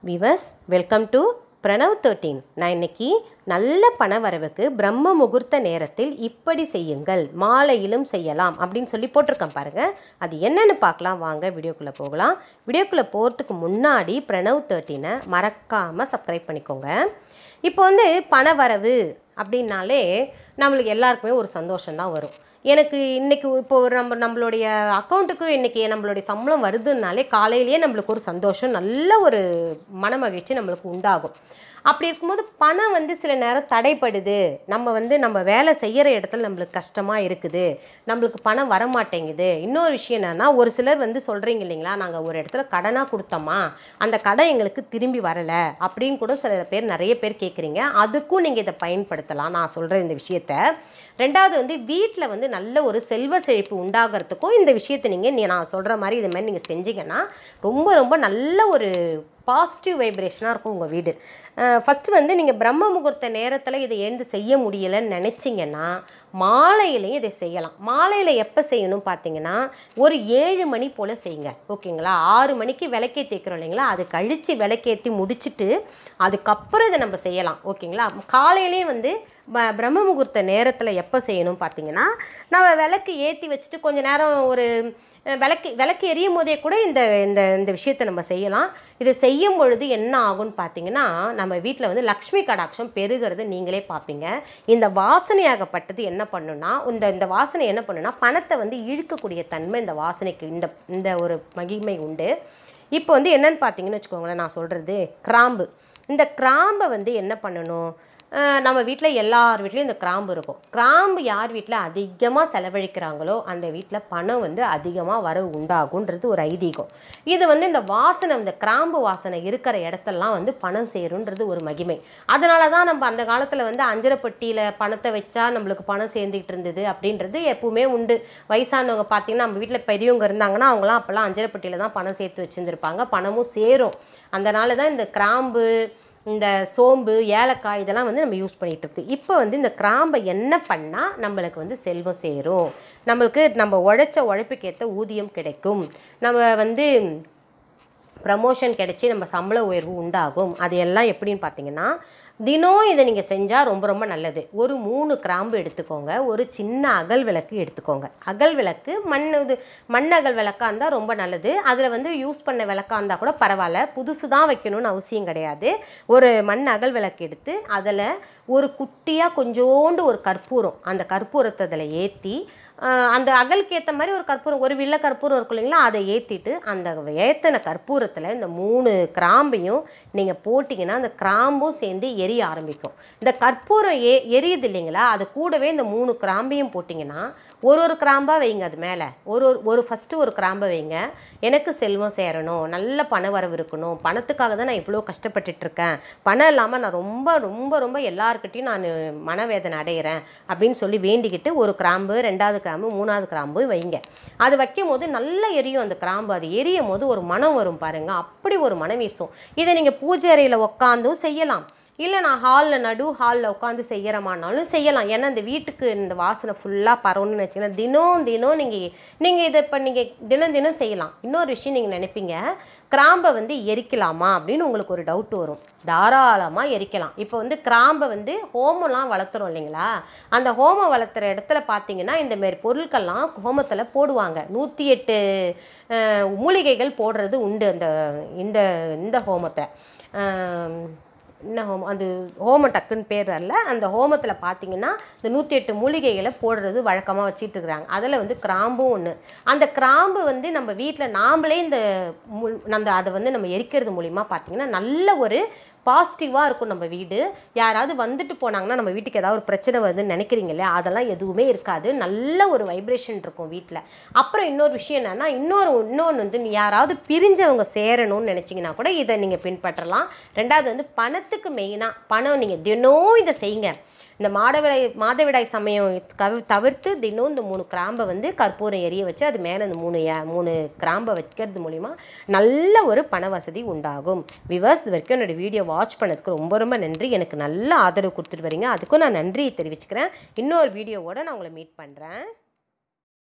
விவஸ் welcome to Pranav thirteen நான் இன்னைக்கு நல்ல பண வரவுக்கு பிரம்ம முகூர்த்த நேரத்தில் இப்படி செய்யுங்கள் மாலையிலும் செய்யலாம் அப்படின்னு சொல்லி போட்டிருக்கேன் பாருங்க அது என்னன்னு பார்க்கலாம் வாங்க வீடியோக்குள்ளே போகலாம் வீடியோக்குள்ளே போகிறதுக்கு முன்னாடி பிரணவ் தேர்ட்டீனை மறக்காமல் சப்ஸ்கிரைப் பண்ணிக்கோங்க இப்போ வந்து பண வரவு அப்படின்னாலே நம்மளுக்கு எல்லாருக்குமே ஒரு சந்தோஷம்தான் வரும் எனக்கு இன்னைக்கு இப்போ ஒரு நம்ம நம்மளுடைய அக்கௌண்ட்டுக்கு இன்னைக்கு நம்மளுடைய சம்பளம் வருதுனாலே காலையிலேயே நம்மளுக்கு ஒரு சந்தோஷம் நல்ல ஒரு மன மகிழ்ச்சி நம்மளுக்கு உண்டாகும் அப்படி இருக்கும்போது பணம் வந்து சில நேரம் தடைப்படுது நம்ம வந்து நம்ம வேலை செய்கிற இடத்துல நம்மளுக்கு கஷ்டமாக இருக்குது நம்மளுக்கு பணம் வர மாட்டேங்குது இன்னொரு விஷயம் என்னென்னா ஒரு சிலர் வந்து சொல்கிறீங்க இல்லைங்களா நாங்கள் ஒரு இடத்துல கடனாக கொடுத்தோமா அந்த கடன் எங்களுக்கு திரும்பி வரலை அப்படின்னு கூட சில பேர் நிறைய பேர் கேட்குறீங்க அதுக்கும் நீங்கள் இதை பயன்படுத்தலாம் நான் சொல்கிற இந்த விஷயத்த ரெண்டாவது வந்து வீட்டில் வந்து நல்ல ஒரு செல்வ செழிப்பு உண்டாகிறதுக்கும் இந்த விஷயத்தை நீங்கள் நீ நான் சொல்கிற மாதிரி இது மாதிரி நீங்கள் செஞ்சீங்கன்னா ரொம்ப ரொம்ப நல்ல ஒரு பாசிட்டிவ் வைப்ரேஷனாக இருக்கும் உங்கள் வீடு ஃபஸ்ட்டு வந்து நீங்கள் பிரம்ம முகூர்த்த நேரத்தில் இதை எழுந்து செய்ய முடியலைன்னு நினச்சிங்கன்னா மாலையிலையும் இதை செய்யலாம் மாலையில் எப்போ செய்யணும் பார்த்தீங்கன்னா ஒரு ஏழு மணி போல் செய்யுங்க ஓகேங்களா ஆறு மணிக்கு விளக்கேற்றி வைக்கிறோம் இல்லைங்களா அது கழித்து விளக்கேற்றி முடிச்சுட்டு அதுக்கப்புறம் இதை நம்ம செய்யலாம் ஓகேங்களா காலையிலேயும் வந்து ப- பிரம்ம முகூர்த்த நேரத்தில் எப்போ செய்யணும் பார்த்தீங்கன்னா நம்ம விளக்கு ஏற்றி வச்சுட்டு கொஞ்ச நேரம் ஒரு அஹ், விளக்கு விளக்கு எரியும் போதே கூட இந்த இந்த இந்த விஷயத்தை நம்ம செய்யலாம் இதை செய்யும் பொழுது என்ன ஆகும்னு பார்த்தீங்கன்னா நம்ம வீட்டில் வந்து லக்ஷ்மி கடாட்சம் பெருகிறது நீங்களே பார்ப்பீங்க இந்த வாசனையாகப்பட்டது என்ன பண்ணுன்னா இந்த இந்த வாசனை என்ன பண்ணுன்னா பணத்தை வந்து இழுக்கக்கூடிய தன்மை இந்த வாசனைக்கு இந்த இந்த ஒரு மகிமை உண்டு இப்போ வந்து என்னன்னு பார்த்தீங்கன்னு வச்சுக்கோங்களேன் நான் சொல்கிறது கிராம்பு இந்த கிராம்பை வந்து என்ன பண்ணணும் அஹ் நம்ம வீட்டில் எல்லார் வீட்லேயும் இந்த கிராம்பு இருக்கும் கிராம்பு யார் வீட்டில் அதிகமாக செலவழிக்கிறாங்களோ அந்த வீட்டில் பணம் வந்து அதிகமாக வரவு உண்டாகுன்றது ஒரு ஐதீகம் இது வந்து இந்த வாசனை இந்த கிராம்பு வாசனை இருக்கிற இடத்தெல்லாம் வந்து பணம் சேருன்றது ஒரு மகிமை அதனால தான் நம்ம அந்த காலத்தில் வந்து அஞ்சரைப்பட்டியில் பணத்தை வச்சா நம்மளுக்கு பணம் சேர்ந்துக்கிட்டு இருந்தது அப்படின்றது எப்பவுமே உண்டு வயசானவங்க பார்த்தீங்கன்னா நம்ம வீட்டில் பெரியவங்க இருந்தாங்கன்னா அவங்களாம் அப்போல்லாம் அஞ்சரைப்பட்டியில் தான் பணம் சேர்த்து வச்சுருந்துருப்பாங்க பணமும் சேரும் அதனால தான் இந்த கிராம்பு இந்த சோம்பு ஏலக்காய் இதெல்லாம் வந்து நம்ம யூஸ் பண்ணிகிட்டு இருக்குது இப்போ வந்து இந்த கிராம்பை என்ன பண்ணால் நம்மளுக்கு வந்து செல்வம் சேரும் நம்மளுக்கு நம்ம உழைச்ச உழைப்புக்கேற்ற ஊதியம் கிடைக்கும் நம்ம வந்து ப்ரமோஷன் கிடைச்சி நம்ம சம்பள உயர்வு உண்டாகும் அது எல்லாம் எப்படின்னு பார்த்தீங்கன்னா தினம் இதை நீங்கள் செஞ்சால் ரொம்ப ரொம்ப நல்லது ஒரு மூணு கிராம்பு எடுத்துக்கோங்க ஒரு சின்ன அகல் விளக்கு எடுத்துக்கோங்க அகல் விளக்கு மண் இது மண் அகல் விளக்காக இருந்தால் ரொம்ப நல்லது அதில் வந்து யூஸ் பண்ண விளக்காக இருந்தால் கூட பரவாயில்ல புதுசு தான் வைக்கணும்னு அவசியம் கிடையாது ஒரு மண் அகல் விளக்கு எடுத்து அதில் ஒரு குட்டியாக கொஞ்சோண்டு ஒரு கற்பூரம் அந்த கற்பூரத்தை அதில் ஏற்றி ஆஹ் அந்த அகலுக்கு ஏற்ற மாதிரி ஒரு கற்பூரம் ஒரு வில்ல கற்பூரம் இருக்கும் இல்லைங்களா அதை ஏற்றிட்டு அந்த ஏற்றின கற்பூரத்தில் இந்த மூணு கிராம்பையும் நீங்கள் போட்டிங்கன்னா அந்த கிராம்பும் சேர்ந்து எரிய ஆரம்பிக்கும் இந்த கற்பூரம் ஏ எரியுது இல்லைங்களா அது கூடவே இந்த மூணு கிராம்பையும் போட்டிங்கன்னா ஒரு ஒரு கிராம்பாக வைங்க அது மேலே ஒரு ஒரு ஒரு ஃபஸ்ட்டு ஒரு கிராம்பை வைங்க எனக்கு செல்வம் சேரணும் நல்ல பண வரவு இருக்கணும் பணத்துக்காக தான் நான் இவ்வளோ கஷ்டப்பட்டுட்டு இருக்கேன் பணம் இல்லாமல் நான் ரொம்ப ரொம்ப ரொம்ப எல்லாருக்கிட்டையும் நான் மனவேதனை அடைகிறேன் அப்படின்னு சொல்லி வேண்டிக்கிட்டு ஒரு கிராம்பு ரெண்டாவது கிராம்பு மூணாவது கிராம்பு வைங்க அது வைக்கும் போது நல்லா எரியும் அந்த கிராம்பு அது எரியும் போது ஒரு மனம் வரும் பாருங்க அப்படி ஒரு மனம் வீசும் இதை நீங்கள் பூஜை அறையில் உட்காந்தும் செய்யலாம் இல்லை நான் ஹாலில் நடு ஹாலில் உட்காந்து செய்கிறமானாலும் செய்யலாம் ஏன்னா இந்த வீட்டுக்கு இந்த வாசனை ஃபுல்லாக பரவணும்னு வச்சுங்கன்னா தினம் தினம் நீங்கள் நீங்கள் இதை இப்போ நீங்கள் தினம் தினம் செய்யலாம் இன்னொரு விஷயம் நீங்கள் நினைப்பீங்க கிராம்பை வந்து எரிக்கலாமா அப்படின்னு உங்களுக்கு ஒரு டவுட் வரும் தாராளமாக எரிக்கலாம் இப்போ வந்து கிராம்பை வந்து ஹோமம்லாம் வளர்த்துறோம் இல்லைங்களா அந்த ஹோமம் வளர்த்துற இடத்துல பார்த்தீங்கன்னா இந்த மாதிரி பொருட்கள்லாம் ஹோமத்தில் போடுவாங்க நூற்றி எட்டு அஹ், மூலிகைகள் போடுறது உண்டு அந்த இந்த இந்த ஹோமத்தை அஹ், என்ன ஹோமம் அது ஹோமம் டக்குன்னு பேர் வரல அந்த ஹோமத்தில் பார்த்தீங்கன்னா இந்த நூற்றி எட்டு மூலிகைகளை போடுறது வழக்கமாக வச்சிட்டு இருக்கிறாங்க அதில் வந்து கிராம்பும் ஒன்று அந்த கிராம்பு வந்து நம்ம வீட்டில் நாமளே இந்த முள் அந்த அதை வந்து நம்ம எரிக்கிறது மூலிமா பார்த்தீங்கன்னா நல்ல ஒரு பாசிட்டிவாக இருக்கும் நம்ம வீடு யாராவது வந்துட்டு போனாங்கன்னா நம்ம வீட்டுக்கு ஏதாவது ஒரு பிரச்சனை வருதுன்னு நினைக்கிறீங்க இல்லையா அதெல்லாம் எதுவுமே இருக்காது நல்ல ஒரு வைப்ரேஷன் இருக்கும் வீட்டில் அப்புறம் இன்னொரு விஷயம் என்னன்னா இன்னொரு இன்னொன்று வந்து நீ யாராவது பிரிஞ்சவங்க சேரணும்னு நினச்சிங்கன்னா கூட இதை நீங்கள் பின்பற்றலாம் ரெண்டாவது வந்து பணத்துக்கு மெயினாக பணம் நீங்கள் தினம் இதை செய்யுங்க இந்த மாதவிடாய் மாதவிடாய் சமயம் கவி தவிர்த்து தினம் இந்த மூணு கிராம்பை வந்து கற்பூரம் எரிய வச்சு அது மேலே இந்த மூணு ஏ- மூணு கிராம்பை வைக்கிறது மூலிமா நல்ல ஒரு பண வசதி உண்டாகும் விவர்ஸ் இது வரைக்கும் என்னோட வீடியோ வாட்ச் பண்ணதுக்கு ரொம்ப ரொம்ப நன்றி எனக்கு நல்ல ஆதரவு கொடுத்துட்டு வரீங்க அதுக்கும் நான் நன்றியை தெரிவிச்சுக்கிறேன் இன்னொரு வீடியோவோட நான் உங்களை மீட் பண்ணுறேன்